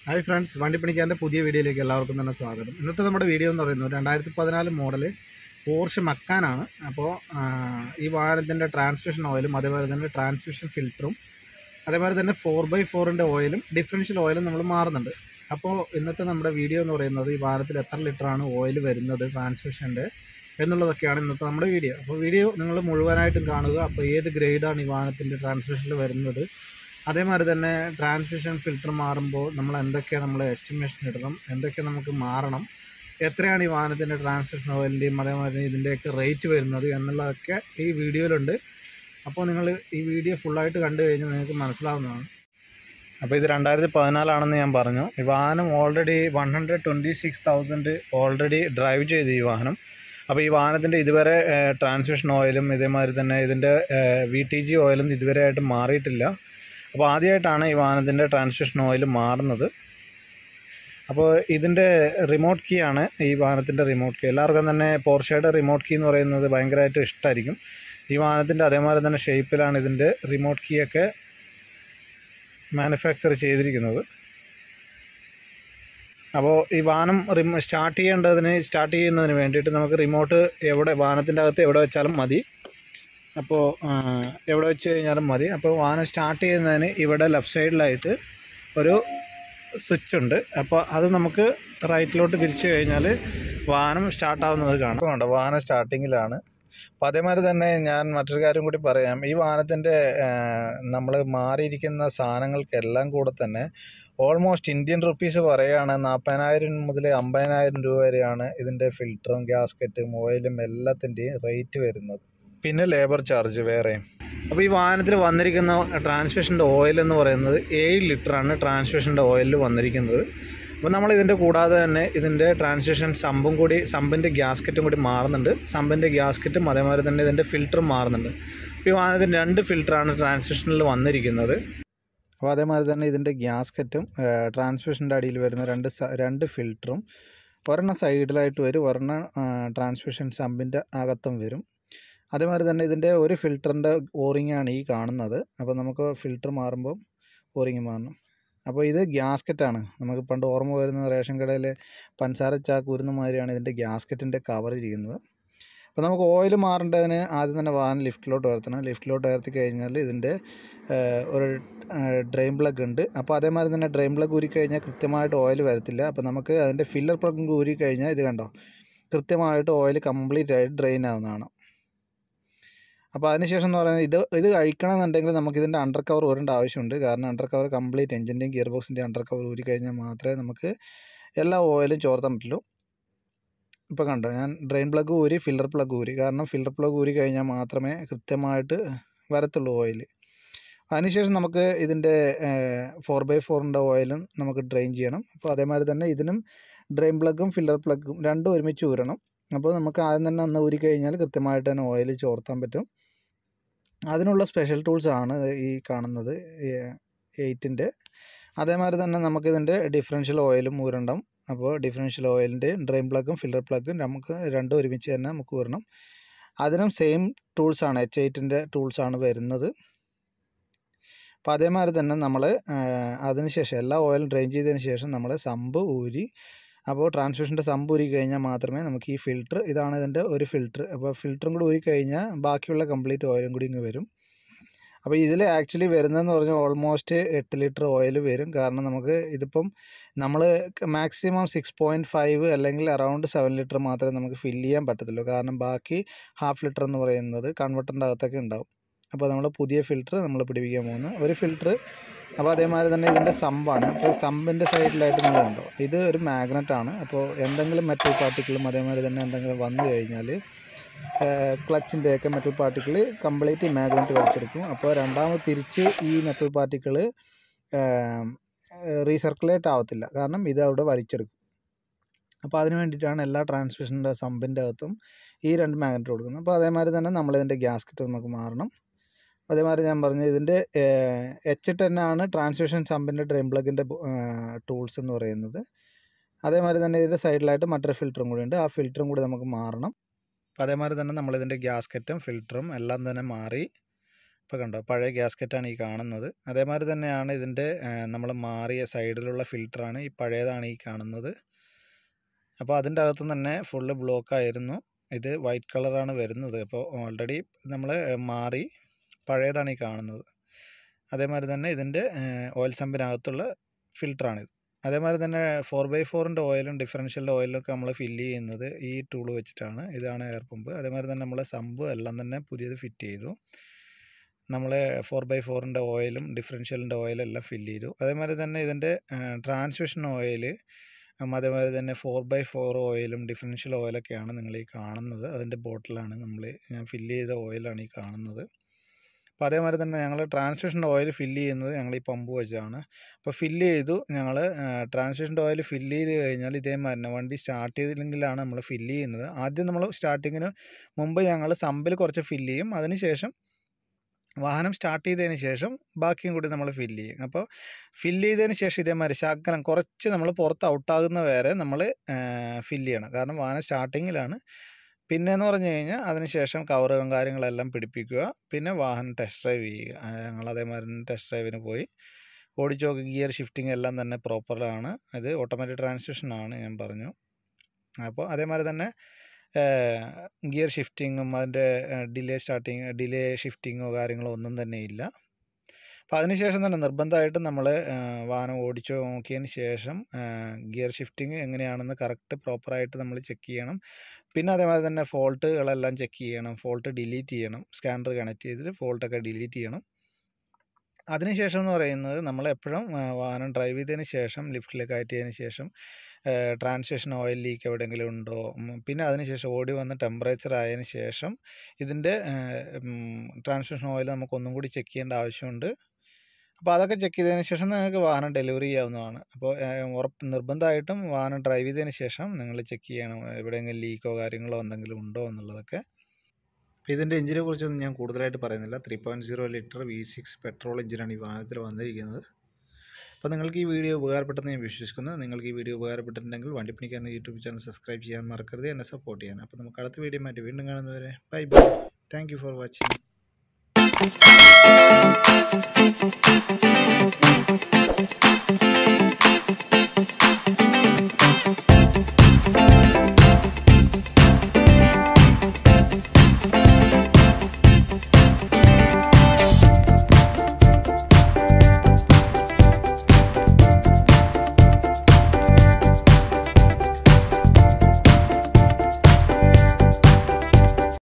hi friends വണ്ടിപ്പണിക്കാരൻ്റെ പുതിയ വീഡിയോയിലേക്ക് എല്ലാവർക്കും തന്നെ സ്വാഗതം ഇന്നത്തെ നമ്മുടെ വീഡിയോ എന്ന് പറയുന്നത് രണ്ടായിരത്തി പതിനാല് മോഡൽ പോർഷ് മക്കാനാണ് അപ്പോൾ ഈ വാഹനത്തിൻ്റെ ട്രാൻസ്മിഷൻ ഓയിലും അതേപോലെ തന്നെ ട്രാൻസ്മിഷൻ ഫിൽറ്ററും അതേപോലെ തന്നെ ഫോർ ബൈ ഫോറിൻ്റെ ഓയിലും ഡിഫറൻഷ്യൽ ഓയിലും നമ്മൾ മാറുന്നുണ്ട് അപ്പോൾ ഇന്നത്തെ നമ്മുടെ വീഡിയോ എന്ന് പറയുന്നത് ഈ വാഹനത്തിൽ എത്ര ലിറ്ററാണ് ഓയിൽ വരുന്നത് ട്രാൻസ്മിഷൻ്റെ എന്നുള്ളതൊക്കെയാണ് ഇന്നത്തെ നമ്മുടെ വീഡിയോ അപ്പോൾ വീഡിയോ നിങ്ങൾ മുഴുവനായിട്ടും കാണുക അപ്പോൾ ഏത് ഗ്രേഡാണ് ഈ വാഹനത്തിൻ്റെ ട്രാൻസ്മിഷനിൽ വരുന്നത് അതേമാതിരി തന്നെ ട്രാൻസ്മിഷൻ ഫിൽറ്റർ മാറുമ്പോൾ നമ്മൾ എന്തൊക്കെ നമ്മൾ എസ്റ്റിമേഷൻ ഇടണം എന്തൊക്കെ നമുക്ക് മാറണം എത്രയാണ് ഈ വാഹനത്തിൻ്റെ ട്രാൻസ്മിഷൻ ഓയിലിൻ്റെയും അതേമാതിരി ഇതിൻ്റെയൊക്കെ റേറ്റ് വരുന്നത് എന്നുള്ളതൊക്കെ ഈ വീഡിയോയിലുണ്ട് അപ്പോൾ നിങ്ങൾ ഈ വീഡിയോ ഫുള്ളായിട്ട് കണ്ടു കഴിഞ്ഞാൽ നിങ്ങൾക്ക് മനസ്സിലാവുന്നതാണ് അപ്പോൾ ഇത് രണ്ടായിരത്തി പതിനാലാണെന്ന് ഞാൻ പറഞ്ഞു ഈ വാഹനം already one hundred twenty six thousand already drive ചെയ്തു ഈ വാഹനം അപ്പോൾ ഈ വാഹനത്തിൻ്റെ ഇതുവരെ ട്രാൻസ്മിഷൻ ഓയിലും ഇതേമാതിരി തന്നെ ഇതിൻ്റെ വി ടി ജി ഓയിലും ഇതുവരെ ആയിട്ട് മാറിയിട്ടില്ല അപ്പോൾ ആദ്യമായിട്ടാണ് ഈ വാഹനത്തിൻ്റെ ട്രാൻസ്മിഷൻ ഓയിൽ മാറുന്നത് അപ്പോൾ ഇതിൻ്റെ റിമോട്ട് കീ ആണ് ഈ വാഹനത്തിൻ്റെ റിമോട്ട് കീ എല്ലാവർക്കും തന്നെ പോർഷയുടെ റിമോട്ട് കീ എന്ന് പറയുന്നത് ഭയങ്കരമായിട്ട് ഇഷ്ടമായിരിക്കും ഈ വാഹനത്തിൻ്റെ അതേമാതിരി തന്നെ ഷേപ്പിലാണ് ഇതിൻ്റെ റിമോട്ട് കീ ഒക്കെ മാനുഫാക്ചർ ചെയ്തിരിക്കുന്നത് അപ്പോൾ ഈ വാഹനം റിമോ സ്റ്റാർട്ട് ചെയ്യേണ്ടതിന് സ്റ്റാർട്ട് ചെയ്യുന്നതിന് വേണ്ടിയിട്ട് നമുക്ക് റിമോട്ട് എവിടെ വാഹനത്തിൻ്റെ അകത്ത് എവിടെ വെച്ചാലും മതി അപ്പോൾ എവിടെ വെച്ച് കഴിഞ്ഞാലും മതി അപ്പോൾ വാഹനം സ്റ്റാർട്ട് ചെയ്യുന്നതിന് ഇവിടെ ലെഫ്റ്റ് സൈഡിലായിട്ട് ഒരു സ്വിച്ച് ഉണ്ട് അപ്പോൾ അത് നമുക്ക് റൈറ്റിലോട്ട് തിരിച്ചു കഴിഞ്ഞാൽ വാഹനം സ്റ്റാർട്ടാവുന്നത് കാണാം അപ്പോൾ കണ്ടോ വാഹനം സ്റ്റാർട്ടിങ്ങിലാണ് അപ്പോൾ അതേമാതിരി തന്നെ ഞാൻ മറ്റൊരു കാര്യം കൂടി പറയാം ഈ വാഹനത്തിൻ്റെ നമ്മൾ മാറിയിരിക്കുന്ന സാധനങ്ങൾക്കെല്ലാം കൂടെ തന്നെ ഓൾമോസ്റ്റ് ഇന്ത്യൻ റുപ്പീസ് പറയുകയാണ് നാൽപ്പതിനായിരം മുതൽ അമ്പതിനായിരം രൂപ വരെയാണ് ഇതിൻ്റെ ഫിൽറ്ററും ഗ്യാസ്കറ്റും ഓയിലും എല്ലാത്തിൻ്റെയും റേറ്റ് വരുന്നത് പിന്നെ ലേബർ ചാർജ് വേറെ അപ്പോൾ ഈ വാഹനത്തിൽ വന്നിരിക്കുന്ന ട്രാൻസ്മിഷൻ്റെ ഓയിൽ എന്ന് പറയുന്നത് ഏഴ് ലിറ്ററാണ് ട്രാൻസ്മിഷൻ്റെ ഓയിലിൽ വന്നിരിക്കുന്നത് അപ്പോൾ നമ്മൾ ഇതിൻ്റെ കൂടാതെ തന്നെ ഇതിൻ്റെ ട്രാൻസ്മിഷൻ സമ്പും കൂടി സമ്പിൻ്റെ ഗ്യാസ്കറ്റും കൂടി മാറുന്നുണ്ട് സമ്പിൻ്റെ ഗ്യാസ്കറ്റും അതേമാതിരി തന്നെ ഇതിൻ്റെ ഫിൽറ്ററും മാറുന്നുണ്ട് അപ്പോൾ ഈ വാഹനത്തിന് രണ്ട് ഫിൽറ്ററാണ് ട്രാൻസ്മിഷനിൽ വന്നിരിക്കുന്നത് അപ്പോൾ അതേമാതിരി തന്നെ ഇതിൻ്റെ ഗ്യാസ്കറ്റും ട്രാൻസ്മിഷൻ്റെ അടിയിൽ വരുന്ന രണ്ട് രണ്ട് ഫിൽറ്ററും ഒരെണ്ണം സൈഡിലായിട്ട് വരും ഒരെണ്ണം ട്രാൻസ്മിഷൻ സമ്പിൻ്റെ അകത്തും വരും അതേമാതിരി തന്നെ ഇതിൻ്റെ ഒരു ഫിൽറ്ററിൻ്റെ ഓറിങ്ങാണ് ഈ കാണുന്നത് അപ്പോൾ നമുക്ക് ഫിൽറ്റർ മാറുമ്പോൾ ഓറിങ് മാറണം അപ്പോൾ ഇത് ഗ്യാസ്കറ്റാണ് നമുക്ക് പണ്ട് ഓർമ്മ വരുന്ന റേഷൻ കടയിൽ പഞ്ചസാര ചാക്ക് ഊരുന്ന മാതിരിയാണ് ഇതിൻ്റെ ഗ്യാസ്കറ്റിൻ്റെ കവർ ഇരിക്കുന്നത് അപ്പോൾ നമുക്ക് ഓയിൽ മാറേണ്ടതിന് ആദ്യം തന്നെ വാഹനം ലിഫ്റ്റിലോട്ട് ഉയർത്തണം ലിഫ്റ്റിലോട്ട് ഉയർത്തി കഴിഞ്ഞാൽ ഇതിൻ്റെ ഒരു ഡ്രെയിൻ പ്ലഗ് ഉണ്ട് അപ്പോൾ അതേമാതിരി തന്നെ ഡ്രെയിൻ പ്ലഗ് ഊരി കഴിഞ്ഞാൽ കൃത്യമായിട്ട് ഓയിൽ വരത്തില്ല അപ്പോൾ നമുക്ക് അതിൻ്റെ ഫില്ലർ പ്ലഗ് ഊരി കഴിഞ്ഞാൽ ഇത് കണ്ടോ കൃത്യമായിട്ട് ഓയിൽ കംപ്ലീറ്റ് ആയിട്ട് ഡ്രെയിൻ ആവുന്നതാണ് അപ്പോൾ അതിനുശേഷം എന്ന് പറയുന്നത് ഇത് ഇത് കഴിക്കണമെന്നുണ്ടെങ്കിൽ നമുക്കിതിൻ്റെ അണ്ടർ കവർ ഊരേണ്ട ആവശ്യമുണ്ട് കാരണം അണ്ടർ കവർ കംപ്ലീറ്റ് എഞ്ചിൻ്റെയും ഗിയർ ബോക്സിൻ്റെയും അണ്ടർ കവർ ഊരി കഴിഞ്ഞാൽ മാത്രമേ നമുക്ക് എല്ലാ ഓയിലും ചോർത്താൻ പറ്റുള്ളൂ ഇപ്പോൾ കണ്ടോ ഞാൻ ഡ്രെയിൻ പ്ലഗ് ഊരി ഫില്ലർ പ്ലഗ് ഊരി കാരണം ഫില്ലർ പ്ലഗ് ഊരി കഴിഞ്ഞാൽ മാത്രമേ കൃത്യമായിട്ട് വരത്തുള്ളൂ ഓയിൽ അതിനുശേഷം നമുക്ക് ഇതിൻ്റെ ഫോർ ബൈ ഫോറിൻ്റെ ഓയിലും നമുക്ക് ഡ്രെയിൻ ചെയ്യണം അപ്പോൾ അതേമാതിരി തന്നെ ഇതിനും ഡ്രെയിൻ പ്ലഗും ഫില്ലർ പ്ലഗും രണ്ടും ഒരുമിച്ച് ഊരണം അപ്പോൾ നമുക്ക് ആദ്യം തന്നെ അന്ന് ഊരി കഴിഞ്ഞാൽ കൃത്യമായിട്ട് തന്നെ ഓയിൽ ചോർത്താൻ പറ്റും അതിനുള്ള സ്പെഷ്യൽ ടൂൾസ് ആണ് ഈ കാണുന്നത് എയ്റ്റിൻ്റെ അതേമാതിരി തന്നെ നമുക്കിതിൻ്റെ ഡിഫറൻഷ്യൽ ഓയിലും ഊരണം അപ്പോൾ ഡിഫറൻഷ്യൽ ഓയിലിൻ്റെ ഡ്രെയിൻ പ്ലഗും ഫില്ലർ പ്ലഗും നമുക്ക് രണ്ടും ഒരുമിച്ച് തന്നെ നമുക്ക് ഊരണം അതിനും സെയിം ടൂൾസാണ് എച്ച് എയ്റ്റിൻ്റെ ടൂൾസാണ് വരുന്നത് അപ്പോൾ അതേമാതിരി തന്നെ നമ്മൾ അതിനുശേഷം എല്ലാ ഓയിലും ഡ്രെയിൻ ചെയ്തതിന് ശേഷം നമ്മൾ സമ്പ് ഊരി അപ്പോൾ ട്രാൻസ്മിഷൻ്റെ സമ്പ് ഊരി കഴിഞ്ഞാൽ മാത്രമേ നമുക്ക് ഈ ഫിൽറ്റർ ഇതാണ് ഇതിൻ്റെ ഒരു ഫിൽറ്റർ അപ്പോൾ ഫിൽറ്ററും കൂടി ഊരി കഴിഞ്ഞാൽ ബാക്കിയുള്ള കംപ്ലീറ്റ് ഓയിലും കൂടി ഇങ്ങ് വരും അപ്പോൾ ഇതിൽ ആക്ച്വലി വരുന്നതെന്ന് പറഞ്ഞാൽ ഓൾമോസ്റ്റ് എട്ട് ലിറ്റർ ഓയിൽ വരും കാരണം നമുക്ക് ഇതിപ്പം നമ്മൾ മാക്സിമം സിക്സ് പോയിൻറ്റ് ഫൈവ് അല്ലെങ്കിൽ അറൗണ്ട് സെവൻ ലിറ്റർ മാത്രമേ നമുക്ക് ഫില്ല് ചെയ്യാൻ പറ്റത്തുള്ളൂ കാരണം ബാക്കി ഹാഫ് ലിറ്റർ എന്ന് പറയുന്നത് കൺവെർട്ടറിൻ്റെ അകത്തൊക്കെ ഉണ്ടാവും അപ്പോൾ നമ്മൾ പുതിയ ഫിൽറ്റർ നമ്മൾ പിടിപ്പിക്കാൻ പോകുന്നു ഒരു ഫിൽറ്റർ അപ്പോൾ അതേമാതിരി തന്നെ ഇതിൻ്റെ സമ്പാണ് അപ്പോൾ സമ്പിൻ്റെ സൈഡിലായിട്ട് നിങ്ങൾ കണ്ടോ ഇത് ഒരു മാഗ്നറ്റ് ആണ് അപ്പോൾ എന്തെങ്കിലും മെറ്റൽ പാർട്ടിക്കിളും അതേമാതിരി തന്നെ എന്തെങ്കിലും വന്നു കഴിഞ്ഞാൽ ക്ലച്ചിൻ്റെയൊക്കെ മെറ്റൽ പാർട്ടിക്കിൾ കംപ്ലീറ്റ് ഈ മാഗ്നറ്റ് വലിച്ചെടുക്കും അപ്പോൾ രണ്ടാമത് തിരിച്ച് ഈ മെറ്റൽ പാർട്ടിക്കിൾ റീസർക്കുലേറ്റ് ആവത്തില്ല കാരണം ഇത് അവിടെ വലിച്ചെടുക്കും അപ്പോൾ അതിന് വേണ്ടിയിട്ടാണ് എല്ലാ ട്രാൻസ്മിഷൻ്റെ സമ്പിൻ്റെ അകത്തും ഈ രണ്ട് മാഗ്നറ്റ് കൊടുക്കുന്നത് അപ്പോൾ അതേമാതിരി തന്നെ നമ്മളിതിൻ്റെ ഗ്യാസ്കറ്റ് നമുക്ക് മാറണം അതേമാതിരി ഞാൻ പറഞ്ഞു ഇതിൻ്റെ എച്ച് ടെൻ ആണ് ട്രാൻസ്മിഷൻ സമ്പിൻ്റെ ഡ്രെയിൻ പ്ലഗിൻ്റെ ടൂൾസ് എന്ന് പറയുന്നത് അതേമാതിരി തന്നെ ഇതിൻ്റെ സൈഡിലായിട്ട് മറ്റൊരു ഫിൽറ്ററും കൂടി ഉണ്ട് ആ ഫിൽറ്ററും കൂടി നമുക്ക് മാറണം അപ്പോൾ അതേമാതിരി തന്നെ നമ്മളിതിൻ്റെ ഗ്യാസ്കറ്റും ഫിൽറ്ററും എല്ലാം തന്നെ മാറി ഇപ്പോൾ കണ്ടോ പഴയ ഗ്യാസ്കറ്റാണ് ഈ കാണുന്നത് അതേമാതിരി തന്നെയാണ് ഇതിൻ്റെ നമ്മൾ മാറിയ സൈഡിലുള്ള ഫിൽറ്ററാണ് ഈ പഴയതാണ് ഈ കാണുന്നത് അപ്പോൾ അതിൻ്റെ അകത്ത് തന്നെ ഫുള്ള് ബ്ലോക്കായിരുന്നു ഇത് വൈറ്റ് കളറാണ് വരുന്നത് അപ്പോൾ ഓൾറെഡി നമ്മൾ മാറി പഴയതാണ് ഈ കാണുന്നത് അതേമാതിരി തന്നെ ഇതിൻ്റെ ഓയിൽ സമ്പിനകത്തുള്ള ഫിൽറ്ററാണിത് അതേമാതിരി തന്നെ ഫോർ ബൈ ഫോറിൻ്റെ ഓയിലും ഡിഫറൻഷ്യൽ ഓയിലും ഒക്കെ നമ്മൾ ഫില്ല് ചെയ്യുന്നത് ഈ ടൂൾ വെച്ചിട്ടാണ് ഇതാണ് എയർ പമ്പ് അതേമാതിരി തന്നെ നമ്മൾ സമ്പ് എല്ലാം തന്നെ പുതിയത് ഫിറ്റ് ചെയ്തു നമ്മൾ ഫോർ ബൈ ഫോറിൻ്റെ ഓയിലും ഡിഫറൻഷ്യലിൻ്റെ ഓയിലും എല്ലാം ഫില്ല് ചെയ്തു അതേമാതിരി തന്നെ ഇതിൻ്റെ ട്രാൻസ്മിഷൻ ഓയിൽ അതേമാതിരി തന്നെ ഫോർ ബൈ ഫോർ ഓയിലും ഡിഫറൻഷ്യൽ ഓയിലൊക്കെയാണ് നിങ്ങൾ ഈ കാണുന്നത് അതിൻ്റെ ബോട്ടിലാണ് നമ്മൾ ഞാൻ ഫില്ല് ചെയ്ത ഓയിലാണ് ഈ കാണുന്നത് അപ്പോൾ അതേമാതിരി തന്നെ ഞങ്ങൾ ട്രാൻസ്മിഷൻ്റെ ഓയിൽ ഫില്ല് ചെയ്യുന്നത് ഞങ്ങൾ ഈ പമ്പ് വെച്ചാണ് അപ്പോൾ ഫില്ല് ചെയ്തു ഞങ്ങൾ ട്രാൻസ്മിഷൻ്റെ ഓയിൽ ഫില്ല് ചെയ്ത് കഴിഞ്ഞാൽ ഇതേമാതിരി തന്നെ വണ്ടി സ്റ്റാർട്ട് ചെയ്തില്ലെങ്കിലാണ് നമ്മൾ ഫില്ല് ചെയ്യുന്നത് ആദ്യം നമ്മൾ സ്റ്റാർട്ടിങ്ങിന് മുമ്പ് ഞങ്ങൾ സമ്പിൽ കുറച്ച് ഫില്ല് ചെയ്യും അതിനുശേഷം വാഹനം സ്റ്റാർട്ട് ചെയ്തതിന് ശേഷം ബാക്കിയും കൂടി നമ്മൾ ഫില്ല് ചെയ്യും അപ്പോൾ ഫില്ല് ചെയ്തതിന് ശേഷം ഇതേമാതിരി ശകലം കുറച്ച് നമ്മൾ പുറത്ത് ഔട്ടാകുന്ന വരെ നമ്മൾ ഫില്ല് ചെയ്യണം കാരണം വാഹനം സ്റ്റാർട്ടിങ്ങിലാണ് പിന്നെ എന്ന് പറഞ്ഞു കഴിഞ്ഞാൽ അതിനുശേഷം കവറും കാര്യങ്ങളെല്ലാം പിടിപ്പിക്കുക പിന്നെ വാഹനം ടെസ്റ്റ് ഡ്രൈവ് ചെയ്യുക ഞങ്ങൾ അതേമാതിരി ടെസ്റ്റ് ഡ്രൈവിന് പോയി ഓടിച്ച് നോക്കി ഗിയർ ഷിഫ്റ്റിംഗ് എല്ലാം തന്നെ പ്രോപ്പറാണ് ഇത് ഓട്ടോമാറ്റിക് ട്രാൻസ്മിഷൻ ആണ് ഞാൻ പറഞ്ഞു അപ്പോൾ അതേമാതിരി തന്നെ ഗിയർ ഷിഫ്റ്റിങ്ങും അതിൻ്റെ ഡിലേ സ്റ്റാർട്ടിങ് ഡിലേ ഷിഫ്റ്റിങ്ങോ കാര്യങ്ങളോ ഒന്നും തന്നെ ഇല്ല അപ്പോൾ അതിനുശേഷം തന്നെ നിർബന്ധമായിട്ടും നമ്മൾ വാഹനം ഓടിച്ചു നോക്കിയതിന് ശേഷം ഗിയർ ഷിഫ്റ്റിംഗ് എങ്ങനെയാണെന്ന് കറക്റ്റ് പ്രോപ്പറായിട്ട് നമ്മൾ ചെക്ക് ചെയ്യണം പിന്നെ അതേമാതിരി തന്നെ ഫോൾട്ടുകളെല്ലാം ചെക്ക് ചെയ്യണം ഫോൾട്ട് ഡിലീറ്റ് ചെയ്യണം സ്കാനർ കണക്ട് ചെയ്തിട്ട് ഫോൾട്ടൊക്കെ ഡിലീറ്റ് ചെയ്യണം അതിനുശേഷം എന്ന് പറയുന്നത് നമ്മൾ എപ്പോഴും വാഹനം ഡ്രൈവ് ചെയ്തതിന് ശേഷം ലിഫ്റ്റിലേക്ക് കയറ്റിയതിന് ശേഷം ട്രാൻസ്മിഷൻ ഓയിൽ ലീക്ക് എവിടെയെങ്കിലും ഉണ്ടോ പിന്നെ അതിനുശേഷം ഓടി വന്ന് ടെമ്പറേച്ചർ ആയതിനു ശേഷം ഇതിൻ്റെ ട്രാൻസ്മിഷൻ ഓയിൽ നമുക്ക് ഒന്നും കൂടി ചെക്ക് ചെയ്യേണ്ട ആവശ്യമുണ്ട് അപ്പോൾ അതൊക്കെ ചെക്ക് ചെയ്തതിന് ശേഷം നിങ്ങൾക്ക് വാഹനം ഡെലിവറി ചെയ്യാവുന്നതാണ് അപ്പോൾ ഉറപ്പ് നിർബന്ധമായിട്ടും വാഹനം ഡ്രൈവ് ചെയ്തതിന് ശേഷം നിങ്ങൾ ചെക്ക് ചെയ്യണം എവിടെയെങ്കിലും ലീക്കോ കാര്യങ്ങളോ എന്തെങ്കിലും ഉണ്ടോ എന്നുള്ളതൊക്കെ അപ്പോൾ ഇതിൻ്റെ എഞ്ചിനെ കുറിച്ചൊന്നും ഞാൻ കൂടുതലായിട്ട് പറയുന്നില്ല three point zero litre V six petrol എഞ്ചിനാണ് ഈ വാഹനത്തിൽ വന്നിരിക്കുന്നത് അപ്പോൾ നിങ്ങൾക്ക് ഈ വീഡിയോ ഉപകാരപ്പെട്ടെന്ന് ഞാൻ വിശ്വസിക്കുന്നു നിങ്ങൾക്ക് ഈ വീഡിയോ ഉപകാരപ്പെട്ടിട്ടുണ്ടെങ്കിൽ വണ്ടിപ്പണിക്ക് എന്ന യൂട്യൂബ് ചാനൽ സബ്സ്ക്രൈബ് ചെയ്യാൻ മറക്കരുത് എന്നെ സപ്പോർട്ട് ചെയ്യാൻ അപ്പോൾ നമുക്ക് അടുത്ത വീഡിയോ മാറ്റി വീണ്ടും കാണുന്നവരെ bye bye thank you for watching